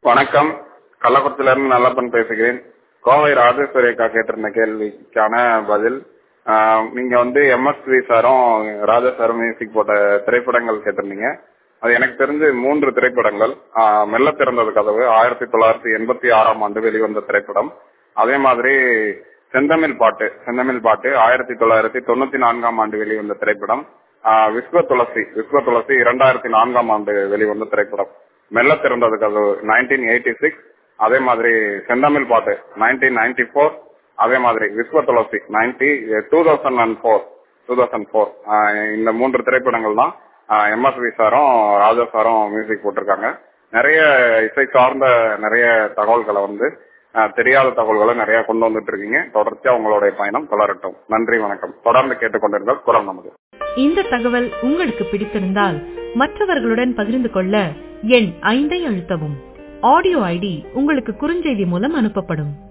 வணக்கம் கள்ளக்குறிச்சியிலிருந்து நல்லப்பன் பேசுகிறேன் கோவை ராஜேஸ்வரி அக்கா கேட்டிருந்த கேள்விக்கான பதில் ஆஹ் நீங்க வந்து எம்எஸ்வி சாரும் ராஜா சாரும் மியூசிக் போட்ட திரைப்படங்கள் கேட்டிருந்தீங்க அது எனக்கு தெரிஞ்சு மூன்று திரைப்படங்கள் ஆஹ் மெல்ல திறந்தது கதவு ஆயிரத்தி தொள்ளாயிரத்தி எண்பத்தி ஆறாம் ஆண்டு வெளிவந்த திரைப்படம் அதே மாதிரி செந்தமிழ் பாட்டு செந்தமிழ் பாட்டு ஆயிரத்தி தொள்ளாயிரத்தி தொண்ணூத்தி நான்காம் ஆண்டு வெளிவந்த திரைப்படம் ஆஹ் விஸ்வ துளசி விஸ்வ துளசி இரண்டாயிரத்தி நான்காம் ஆண்டு வெளிவந்த திரைப்படம் மெல்ல திறந்தது கதவு நைன்டீன் எயிட்டி சிக்ஸ் அதே மாதிரி செந்தமிழ் பாட்டு நைன்டீன் நைன்டி ஃபோர் அதே மாதிரி Vishwa Thulasi ninety two thousand and four two thousand four இந்த மூன்று திரைப்படங்கள் தான் எம்எஸ்வி சாரும் ராஜா சாரும் மியூசிக் போட்டிருக்காங்க நிறைய இசை சார்ந்த நிறைய தகவல்களை வந்து ஆஹ் தெரியாத தகவல்களை நிறைய கொண்டு வந்துட்டு இருக்கீங்க தொடர்ச்சியா உங்களுடைய பயணம் தொடரட்டும் நன்றி வணக்கம் தொடர்ந்து கேட்டுக்கொண்டிருங்கள் குரல் நமது இந்த தகவல் உங்களுக்கு பிடித்திருந்தால் மற்றவர்களுடன் பகிர்ந்து கொள்ள எண் ஐந்தை அழுத்தவும் ஆடியோ ஐடி உங்களுக்கு குறுஞ்செய்தி மூலம் அனுப்பப்படும்